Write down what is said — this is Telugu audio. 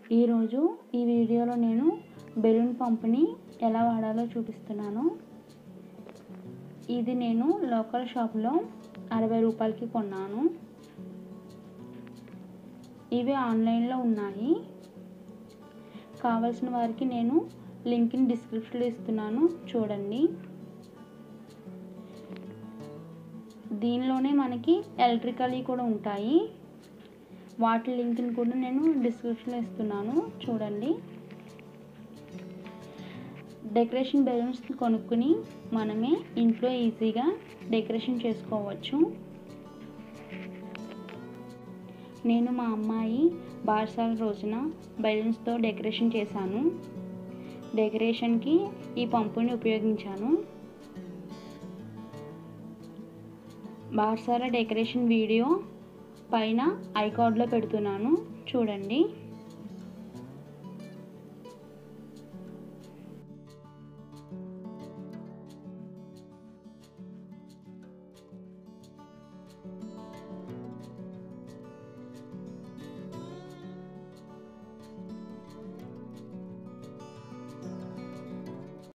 ఈరోజు ఈ వీడియోలో నేను బెలూన్ పంపుని ఎలా వాడాలో చూపిస్తున్నాను ఇది నేను లోకల్ షాప్లో అరవై రూపాయలకి కొన్నాను ఇవి ఆన్లైన్లో ఉన్నాయి కావాల్సిన వారికి నేను లింక్ని డిస్క్రిప్షన్లో ఇస్తున్నాను చూడండి దీనిలోనే మనకి ఎలక్ట్రికల్ కూడా ఉంటాయి వాటి లింక్ని కూడా నేను డిస్క్రిప్షన్లో ఇస్తున్నాను చూడండి డెకరేషన్ బెలూన్స్ కొనుక్కుని మనమే ఇంట్లో ఈజీగా డెకరేషన్ చేసుకోవచ్చు నేను మా అమ్మాయి బార్సాల రోజున బెలూన్స్తో డెకరేషన్ చేశాను డెకరేషన్కి ఈ పంపుని ఉపయోగించాను బార్సాల డెకరేషన్ వీడియో పైన ఐకార్డ్లో పెడుతున్నాను చూడండి